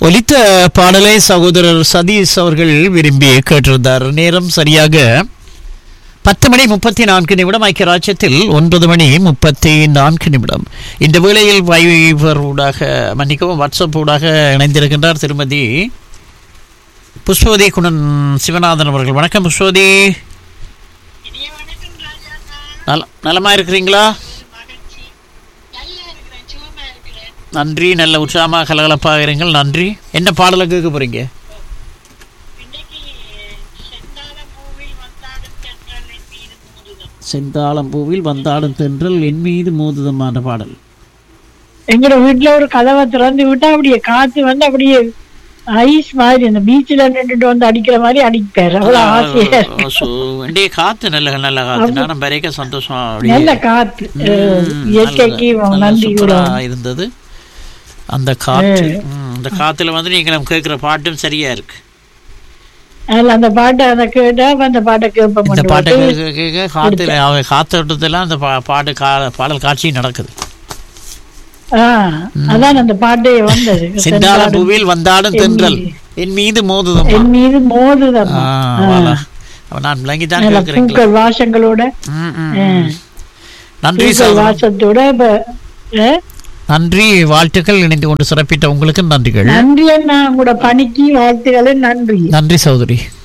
ஒலித்த பாடலை சகோதரர் சதீஷ் அவர்கள் விரும்பி கேட்டிருந்தார் நேரம் சரியாக பத்து மணி முப்பத்தி நான்கு நிமிடம் ஐக்கிய ராஜ்யத்தில் ஒன்பது மணி முப்பத்தி நான்கு நிமிடம் இந்த வேளையில் வைவர் ஊடாக மன்னிக்கவும் வாட்ஸ்அப் ஊடாக இணைந்திருக்கின்றார் திருமதி புஷ்பவதி குணன் சிவநாதன் அவர்கள் வணக்கம் புஷ்பவதி இனிய வணக்கம் ராஜாண்ணா நல நலமா இருக்கிறீங்களா மகிழ்ச்சி நல்லா இருக்கிறேன் சுகமா இருக்கிறேன் நன்றி நல்ல உற்சாகமாக கலகலப்பாக இருங்கள் நன்றி என்ன பாடலை கேட்க போறீங்க இன்னைக்கு செந்தாழ பூவில் வந்தாடும் தென்றலின் மீது மோதுதம் செந்தாளம் பூவில் வந்தாடும் தென்றல் என் மீது மோதுதமான பாடல் எங்களோட வீட்டுல ஒரு கதவை திறந்து விட்டா அப்படியே காத்து வந்து அப்படியே ஐஸ் மாதிரி அந்த பீச்ல நின்றுட்டு வந்து அடிக்கிற மாதிரி அடிப்பாரு அவ்வளவு ஆசையா இருக்கு. சோ, வேண்டிய காத்து நல்ல நல்ல காத்து நானும் வரைக்க சந்தோஷமா அப்படியே நல்ல காத்து அஹ், ம், இயற்கைக்கு நல்ல- நல்ல நன்றி சூப்பரா கூறுவோம். இருந்தது அந்த காற்று ம், அந்த காத்துல வந்து நீங்க நம்ம கேட்கிற பாட்டும் சரியா இருக்கு அதுல அந்த பாட்டை அதை கேட்டா அப்ப அந்த பாட்டை கேட்ப இந்த பாட்டை மாட்டோம் கேட்க கேட்க காத்துல அவங்க காத்தோட்டத்துல அந்த பா- பாட்டு கா- பாடல் காட்சி நடக்குது ஆஹ் அதான் அந்த பாட்டே வந்தது செந்தாள பூவில் வந்தாடும் தென்றல் என் மீது மோதுதம்மா என் மீது மோதுதம் ஆ, வாலா. அப்ப நான் விளங்கி தான் நல்ல கேட்கிறேன் பூக்கள் வாசங்களோட ம், ம், ம். நன்றி பூக்கள் சகோதரர். வாசத்தோட இப்ப அஹ், நன்றி வாழ்த்துக்கள் இணைந்து கொண்டு சிறப்பித்த உங்களுக்கு நன்றிகள் நன்றி அண்ணா உங்களோட பணிக்கு வாழ்த்துக்களை நன்றி நன்றி சகோதரி